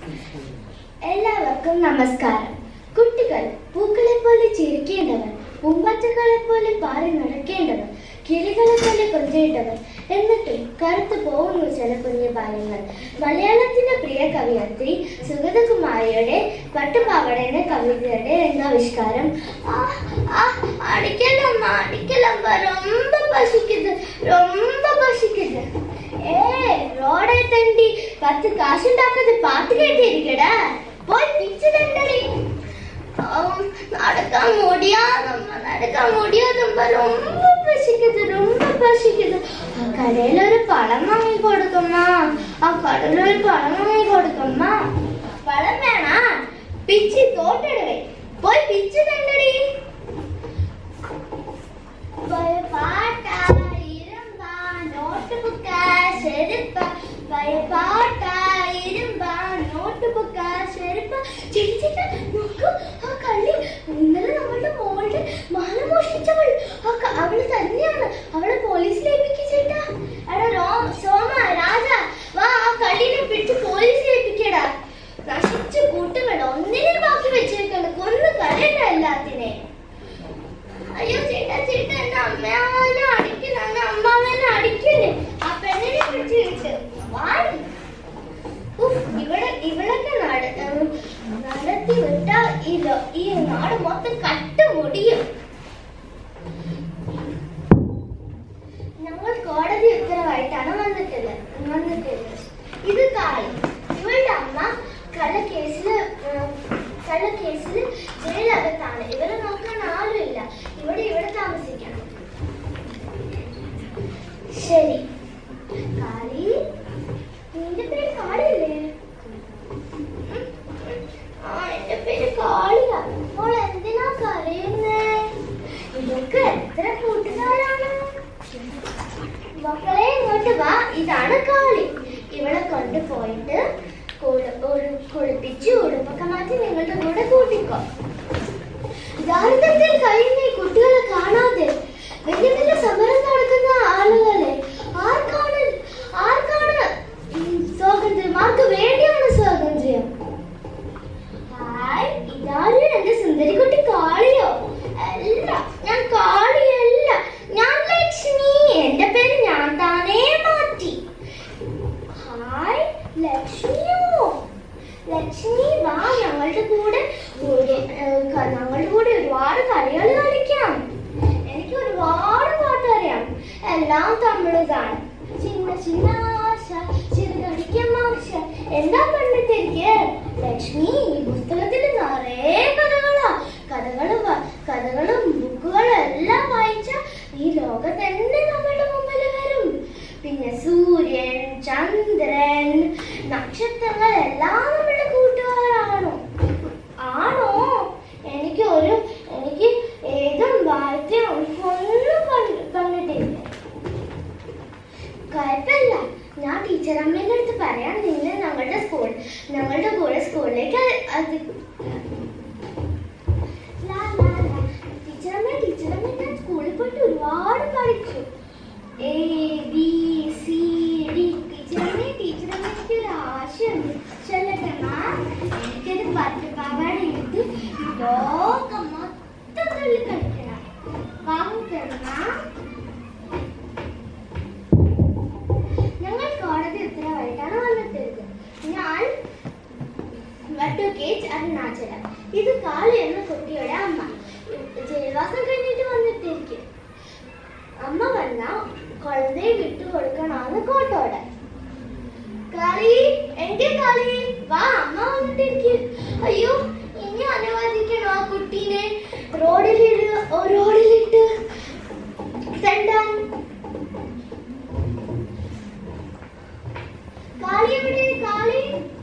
എല്ലാവർക്കും നമസ്കാരം കുട്ടികൾ പൂക്കളെ പോലെ ചിരിക്കേണ്ടവർ പൂമ്പാറ്റകളെ പോലെ പാറി നടക്കേണ്ടവർ കിളികളെ പോലെ കൊഞ്ചേണ്ടവർ എന്നിട്ടും കറുത്തു പോകുന്നു ചില കുഞ്ഞു ബാല്യങ്ങൾ മലയാളത്തിന്റെ പ്രിയ കവിയത്രി സുഗതകുമാരിയുടെ പട്ടുപാവട എന്ന കവിതയുടെ രംഗാവിഷ്കാരം ആ, ആ, അടിക്കലമ്മ അടിക്കലമ്മ ரொம்ப பசிக்குது ரொம்ப பசிக்குது ഏ റോഡെ തണ്ടി പത്ത് കാശുണ്ടാക്കുന്നത് പാട്ട് കേട്ടിരിക്കടാ പോയി പിച്ച് തണ്ടടി നടക്കാൻ முடியாதம்மா നടക്കാൻ முடியாதம்மா ரொம்ப பசிக்குது ரொம்ப பசிக்குது ആ കടയിൽ ഒരു പഴം വാങ്ങി കൊടുക്കമ്മ ആ കടയിൽ ഒരു പഴം വാങ്ങി കൊടുക്കമ്മ പഴം വേണ പിച്ചി തോട്ടിടുവേ പോയി പിച്ച് തണ്ടടി പാട്ട ഇരുമ്പ നോട്ട് ബുക്ക ചെരുപ്പ പാട്ട ഇരുമ്പ നോട്ട് ബുക്ക ചെരുപ്പ ചേച്ചി ചേട്ടാ നോക്കൂ ആ കള്ളി ഇന്നലെ നമ്മളുടെ മോളുടെ മാല മോഷ്ടിച്ചവൾ ആ ക- അവള് തന്നെയാണ് അവളെ പോലീസിൽ ഏൽപ്പിക്കും ചേട്ടാ എടാ രോ സോമ രാജ വാ ആ കള്ളിനെ പിടിച്ച് പോലീസിൽ ഏൽപ്പിക്കടാ നശിച്ചു കൂട്ടുകൾ ഒന്നിനെ ബാക്കി വെച്ചേക്കുന്നു കൊന്നു കളയണ്ട എല്ലാത്തിനെയും അയ്യോ ചേട്ടാ ചേട്ടാ എന്നെ അമ്മയാവനെ അടിക്കുന്നു എന്നെ അമ്മാവനെ അടിക്കുന്നു ആ പെണ്ണിനെ പിടിച്ച് കിട്ട് വാടി ഉഫ്, ഇവിടെ ഇവിടൊക്കെ നട ഉം, നടത്തി വിട്ടാ ഈ ലോ- ഈ നാട് മൊത്തം കട്ട് മുടിയും ഞങ്ങൾ കോടതി ഉത്തരവായിട്ടാണ് വന്നിട്ടുള്ളത് വന്നിട്ടുള്ളത് ഇത് കാളി ഇവളുടെ അമ്മ കള്ളക്കേസില് ഉം, കള്ളക്കേസില് ജയിലകത്താണ് ഇവരെ നോക്കാൻ ആരുമില്ല ഇവിടെ ഇവിടെ താമസിക്കണം ശരി കാളി നിന്റെ പേര് കാളിയല്ലേ ഉം, ഉം. ആ എന്റെ പേര് കാളിയാ അപ്പോൾ എന്തിനാ കരയുന്നേ ഇതൊക്കെ എത്ര കൂട്ടുകാരാണ് മക്കളെ ഇങ്ങോട്ട് വാ ഇതാണ് കാളി ഇവളെ കൊണ്ടുപോയിട്ട് കുളി- ഒരു- കുളിപ്പിച്ച് ഉടുപ്പൊക്കെ മാറ്റി നിങ്ങളുടെ കൂടെ കൂട്ടിക്കോ ദാരിദ്ര്യത്തിൽ കഴിയുന്ന ഈ കുട്ടികളെ കാണാതെ വലിയ വലിയ സമരം നടക്കുന്ന ആളുകളെ ആർക്കാണ് ആർക്കാണ് ഉം, സ്വാതന്ത്ര്യം ആർക്ക് വേണ്ടിയാണ് സ്വാതന്ത്ര്യം ഹായ് ഇതാരും എന്റെ സുന്ദരിക്കുട്ടി കാളിയോ അല്ല ഞാൻ കാളിയല്ല ഞാൻ ലക്ഷ്മി എന്റെ പേര് ഞാൻ താനേ മാറ്റി ഹായ് ലക്ഷ്മിയോ ലക്ഷ്മി വാ ഞങ്ങളുടെ കൂടെ ഒരു, ഏർ, ക- ഞങ്ങളുടെ കൂടെ ഒരുപാട് കളികൾ കളിക്കാം എനിക്ക് ഒരുപാട് പാട്ട് അറിയാം എല്ലാം തമിഴുതാണ് ചിന്ന ചിന്ന ആശ ചിറുകടിക്കാൻ ആശ എന്താ പണ്ടിട്ടിരിക്കെ ലക്ഷ്മി ഈ പുസ്തകത്തിൽ നിറയെ കഥകളാ കഥകളും വ- കഥകളും ബുക്കുകളും എല്ലാം വായിച്ച ഈ ലോകം തന്നെ നമ്മുടെ മുമ്പിൽ വരും പിന്നെ സൂര്യൻ ചന്ദ്രൻ നക്ഷത്രങ്ങൾ എല്ലാം നമ്മുടെ കൂട്ടുകാരാണോ ആണോ എനിക്ക് ഒരു എനിക്ക് ഏതും വായിക്കാൻ ഒന്നും കണ്ട്- കണ്ടിട്ടില്ല കുഴപ്പമില്ല ഞാൻ ടീച്ചർ അമ്മേന്റെ അടുത്ത് പറയാം നിങ്ങൾ ഞങ്ങളുടെ സ്കൂൾ ഞങ്ങളുടെ കൂടെ സ്കൂളിലേക്ക് അത് ലാ, ലാ, ലാ. ടീച്ചർ അമ്മ ടീച്ചർ അമ്മ ഞാൻ സ്കൂളിൽ പോയിട്ട് ഒരുപാട് പഠിച്ചു A B C D teacher അമ്മ ടീച്ചർ അമ്മ എനിക്ക് ഒരു ആശയുണ്ട് ചെല്ലട്ടമ്മ എനിക്കൊരു പട്ടുപാവാട എടുത്ത് ലോകം മൊത്തം തള്ളി കളിക്കണം വാങ്ങിത്തരുന്ന ഞങ്ങൾ കോടതി ഉത്തരവായിട്ടാണ് വന്നിട്ടുള്ളത് ഞാൻ വട്ടുകേജ് അരുണാചലം ഇത് കാളി എന്ന കുട്ടിയുടെ അമ്മ ജയിൽവാസം കഴിഞ്ഞിട്ട് വന്നിട്ടിരിക്കും അമ്മ വന്ന കുഴന്തയെ വിട്ടു കൊടുക്കണമെന്ന് കോട്ടോടെ കളി എന്റെ കളി വാ അമ്മ വന്നിട്ടിരിക്കും അയ്യോ ഇനി അനുവദിക്കണോ ആ കുട്ടീനെ റോഡിലിട്ട് റോഡിലിട്ട് സെൻഡാൻ കാളി എവിടെ കാളി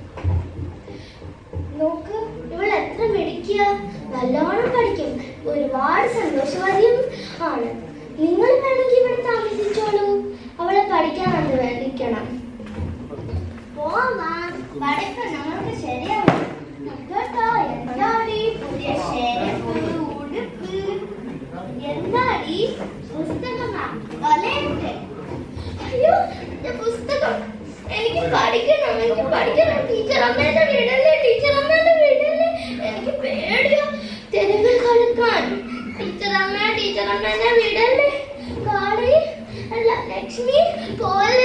നോക്ക് ഇവൾ എത്ര മിടിക്കുക നല്ലോണം പഠിക്കും ഒരുപാട് സന്തോഷവാദിയും ആണ് നിങ്ങൾ വേണമെങ്കിൽ ഇവിടെ താമസിച്ചോളൂ അവളെ പഠിക്കാൻ അനുവദിക്കണം പോവാ പഠിപ്പ് നമ്മൾക്ക് ശരിയാവും കേട്ടോ എന്താടി പുതിയ ശേരപ്പ് ഉടുപ്പ് എന്താടി പുസ്തകമാ വലയട്ടെ അയ്യോ എന്റെ പുസ്തകം എനിക്ക് പഠിക്കണം എനിക്ക് പഠിക്കണം ടീച്ചർ അമ്മയുടെ വീട് അലക്കാൻ ടീച്ചർ അമ്മ ടീച്ചർ അമ്മ എന്നെ വിടല്ലേ കാളി അല്ല ലക്ഷ്മി പോലെ